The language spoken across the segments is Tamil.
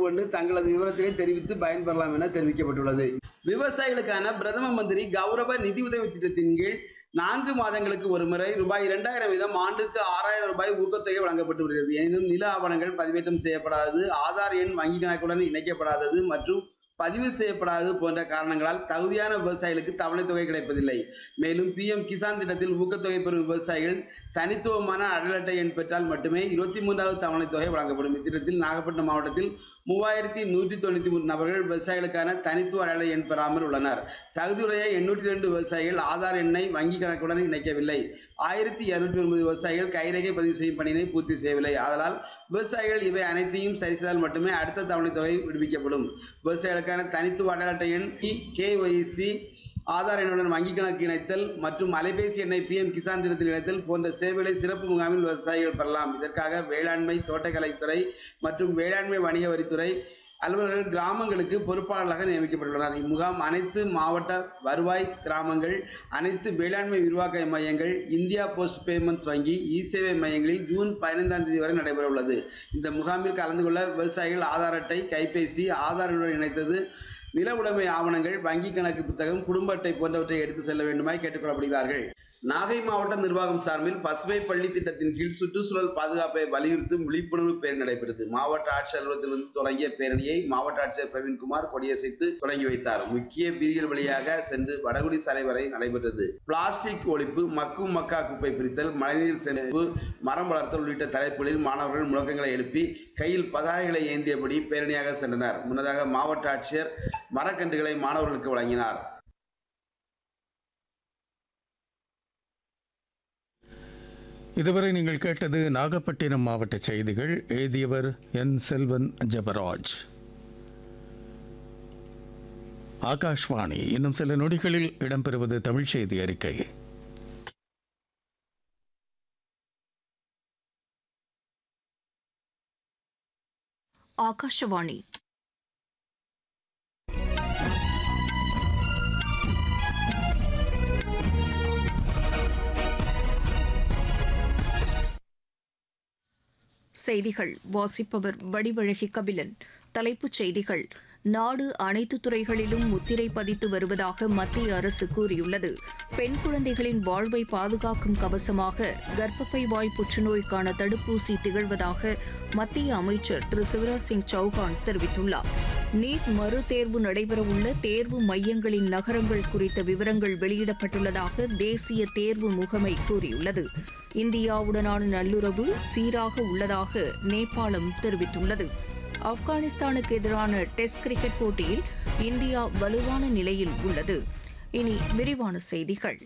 கொண்டு தங்களது விவரத்தினை தெரிவித்து பயன்பெறலாம் என தெரிவிக்கப்பட்டுள்ளது விவசாயிகளுக்கான பிரதம மந்திரி கௌரவ நிதியுதவி திட்டத்தின் கீழ் நான்கு மாதங்களுக்கு ஒரு முறை ரூபாய் இரண்டாயிரம் வீதம் ஆண்டுக்கு ஆறாயிரம் ரூபாய் ஊக்கத்தொகை வழங்கப்பட்டு வருகிறது எனினும் நில ஆவணங்கள் பதிவேற்றம் செய்யப்படாதது ஆதார் எண் வங்கி கணக்குடன் இணைக்கப்படாதது மற்றும் பதிவு செய்யப்படாதது போன்ற காரணங்களால் தகுதியான விவசாயிகளுக்கு தவணைத் தொகை கிடைப்பதில்லை மேலும் பிஎம் கிசான் திட்டத்தில் ஊக்கத்தொகை பெறும் விவசாயிகள் தனித்துவமான அடல் அட்டை எண் பெற்றால் மட்டுமே இருபத்தி மூன்றாவது தவணைத் தொகை வழங்கப்படும் இத்திட்டத்தில் நாகப்பட்டினம் மாவட்டத்தில் மூவாயிரத்தி நூற்றி தொண்ணூற்றி மூணு நபர்கள் விவசாயிகளுக்கான தனித்துவ அடையாள எண் பெறாமல் உள்ளனர் தகுதியுடைய எண்ணூற்றி ரெண்டு விவசாயிகள் ஆதார் எண்ணை வங்கி கணக்குடன் இணைக்கவில்லை ஆயிரத்தி இருநூற்றி ஒன்பது விவசாயிகள் கைரேகை பதிவு செய்யும் பணியினை பூர்த்தி செய்யவில்லை ஆதலால் விவசாயிகள் இவை அனைத்தையும் சரி செய்தால் மட்டுமே அடுத்த தவணைத் தொகை விடுவிக்கப்படும் விவசாயிகளுக்கான தனித்துவ அடையாள அட்டை எண் கேஒய்சி ஆதார் எண்ணுடன் வங்கி கணக்கு இணைத்தல் மற்றும் அலைபேசி எண்ணை பிஎம் கிசான் திட்டத்தில் இணைத்தல் போன்ற சேவைகளை சிறப்பு முகாமில் விவசாயிகள் பெறலாம் இதற்காக வேளாண்மை தோட்டக்கலைத்துறை மற்றும் வேளாண்மை வணிக வரித்துறை அலுவலர்கள் கிராமங்களுக்கு பொறுப்பாளர்களாக நியமிக்கப்பட்டுள்ளனர் இம்முகாம் அனைத்து மாவட்ட வருவாய் கிராமங்கள் அனைத்து வேளாண்மை விரிவாக்க மையங்கள் இந்தியா போஸ்ட் பேமெண்ட்ஸ் வங்கி இ சேவை மையங்களில் ஜூன் பதினைந்தாம் தேதி வரை நடைபெற உள்ளது இந்த முகாமில் கலந்து கொள்ள விவசாயிகள் ஆதார் அட்டை கைபேசி ஆதாருடன் இணைத்தது நில உடைமை ஆவணங்கள் வங்கி கணக்கு புத்தகம் குடும்ப அட்டை போன்றவற்றை எடுத்து செல்ல வேண்டுமாய் கேட்டுக்கொள்ளப்படுகிறார்கள் நாகை மாவட்ட நிர்வாகம் சார்பில் பசுமை பள்ளி திட்டத்தின் கீழ் சுற்றுச்சூழல் பாதுகாப்பை வலியுறுத்தும் விழிப்புணர்வு பேரணி நடைபெற்றது மாவட்ட ஆட்சியர் அலுவலகத்திலிருந்து தொடங்கிய பேரணியை மாவட்ட ஆட்சியர் பிரவீன்குமார் கொடியசைத்து தொடங்கி வைத்தார் முக்கிய வீதிகள் வழியாக சென்று வடகுடி சாலை வரை நடைபெற்றது பிளாஸ்டிக் ஒழிப்பு மக்கும் மக்கா குப்பை பிரித்தல் மழைநீர் சேமிப்பு மரம் வளர்த்தல் உள்ளிட்ட தலைப்புகளில் மாணவர்கள் முழக்கங்களை எழுப்பி கையில் பதாகைகளை ஏந்தியபடி பேரணியாக சென்றனர் முன்னதாக மாவட்ட ஆட்சியர் மரக்கன்றுகளை மாணவர்களுக்கு வழங்கினார் இதுவரை நீங்கள் கேட்டது நாகப்பட்டினம் மாவட்ட செய்திகள் எழுதியவர் என் செல்வன் ஜெபராஜ் ஆகாஷ்வாணி இன்னும் சில நொடிகளில் இடம்பெறுவது தமிழ் செய்தி அறிக்கை ಆಕಾಶವಾಣಿ செய்திகள் வாசிப்பவர் வடிவழகி கபிலன் தலைப்புச் செய்திகள் நாடு அனைத்து துறைகளிலும் முத்திரை பதித்து வருவதாக மத்திய அரசு கூறியுள்ளது பெண் குழந்தைகளின் வாழ்வை பாதுகாக்கும் கவசமாக கர்ப்பப்பை வாய் புற்றுநோய்க்கான தடுப்பூசி திகழ்வதாக மத்திய அமைச்சர் திரு சிவராஜ் சிங் சௌஹான் தெரிவித்துள்ளார் நீட் மறு தேர்வு நடைபெறவுள்ள தேர்வு மையங்களின் நகரங்கள் குறித்த விவரங்கள் வெளியிடப்பட்டுள்ளதாக தேசிய தேர்வு முகமை கூறியுள்ளது இந்தியாவுடனான நல்லுறவு சீராக உள்ளதாக நேபாளம் தெரிவித்துள்ளது ஆப்கானிஸ்தானுக்கு எதிரான டெஸ்ட் கிரிக்கெட் போட்டியில் இந்தியா வலுவான நிலையில் உள்ளது இனி விரிவான செய்திகள்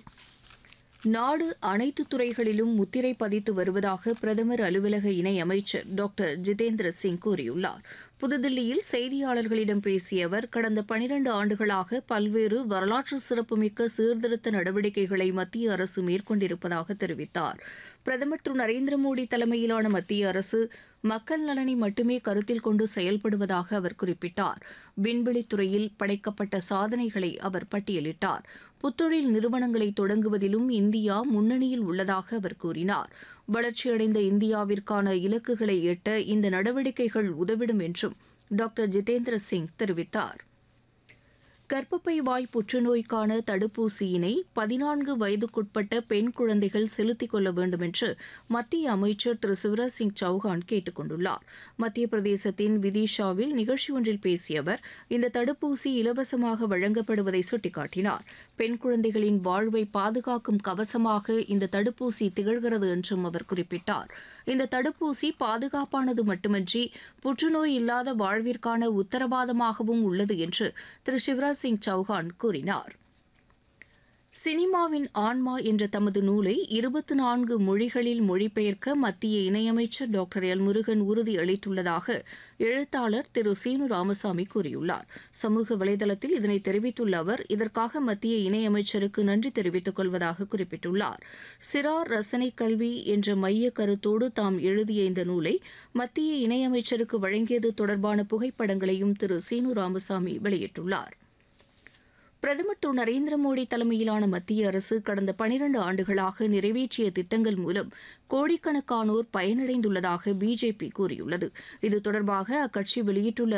நாடு அனைத்து துறைகளிலும் முத்திரை பதித்து வருவதாக பிரதமர் அலுவலக இணை அமைச்சர் டாக்டர் ஜிதேந்திர சிங் கூறியுள்ளார் புதுதில்லியில் செய்தியாளர்களிடம் பேசிய அவர் கடந்த பனிரண்டு ஆண்டுகளாக பல்வேறு வரலாற்று சிறப்புமிக்க சீர்திருத்த நடவடிக்கைகளை மத்திய அரசு மேற்கொண்டிருப்பதாக தெரிவித்தார் பிரதமர் திரு நரேந்திர மோடி தலைமையிலான மத்திய அரசு மக்கள் நலனை மட்டுமே கருத்தில் கொண்டு செயல்படுவதாக அவர் குறிப்பிட்டார் விண்வெளித் துறையில் படைக்கப்பட்ட சாதனைகளை அவர் பட்டியலிட்டார் புத்தொழில் நிறுவனங்களை தொடங்குவதிலும் இந்தியா முன்னணியில் உள்ளதாக அவர் கூறினார் வளர்ச்சியடைந்த இந்தியாவிற்கான இலக்குகளை எட்ட இந்த நடவடிக்கைகள் உதவிடும் என்றும் டாக்டர் ஜிதேந்திர சிங் தெரிவித்தார் கர்ப்பப்பை வாய் புற்றுநோய்க்கான தடுப்பூசியினை பதினான்கு வயதுக்குட்பட்ட பெண் குழந்தைகள் செலுத்திக் கொள்ள வேண்டும் என்று மத்திய அமைச்சர் திரு சிவராஜ் சிங் சௌஹான் கேட்டுக் கொண்டுள்ளார் மத்திய பிரதேசத்தின் விதிஷாவில் நிகழ்ச்சி ஒன்றில் பேசிய அவர் இந்த தடுப்பூசி இலவசமாக வழங்கப்படுவதை சுட்டிக்காட்டினார் பெண் குழந்தைகளின் வாழ்வை பாதுகாக்கும் கவசமாக இந்த தடுப்பூசி திகழ்கிறது என்றும் அவர் குறிப்பிட்டார் இந்த தடுப்பூசி பாதுகாப்பானது மட்டுமன்றி புற்றுநோய் இல்லாத வாழ்விற்கான உத்தரவாதமாகவும் உள்ளது என்று திரு சிவராஜ் சிங் சௌஹான் கூறினார் சினிமாவின் ஆன்மா என்ற தமது நூலை இருபத்தி நான்கு மொழிகளில் மொழிபெயர்க்க மத்திய இணையமைச்சர் டாக்டர் எல் முருகன் உறுதி அளித்துள்ளதாக எழுத்தாளர் திரு சீனு ராமசாமி கூறியுள்ளார் சமூக வலைதளத்தில் இதனை தெரிவித்துள்ள அவர் இதற்காக மத்திய இணையமைச்சருக்கு நன்றி தெரிவித்துக் கொள்வதாக குறிப்பிட்டுள்ளார் சிறார் ரசனை கல்வி என்ற மைய கருத்தோடு தாம் எழுதிய இந்த நூலை மத்திய இணையமைச்சருக்கு வழங்கியது தொடர்பான புகைப்படங்களையும் திரு சீனு ராமசாமி வெளியிட்டுள்ளார் பிரதமர் திரு நரேந்திர மோடி தலைமையிலான மத்திய அரசு கடந்த பனிரண்டு ஆண்டுகளாக நிறைவேற்றிய திட்டங்கள் மூலம் கோடிக்கணக்கானோர் பயனடைந்துள்ளதாக பிஜேபி கூறியுள்ளது இது தொடர்பாக அக்கட்சி வெளியிட்டுள்ள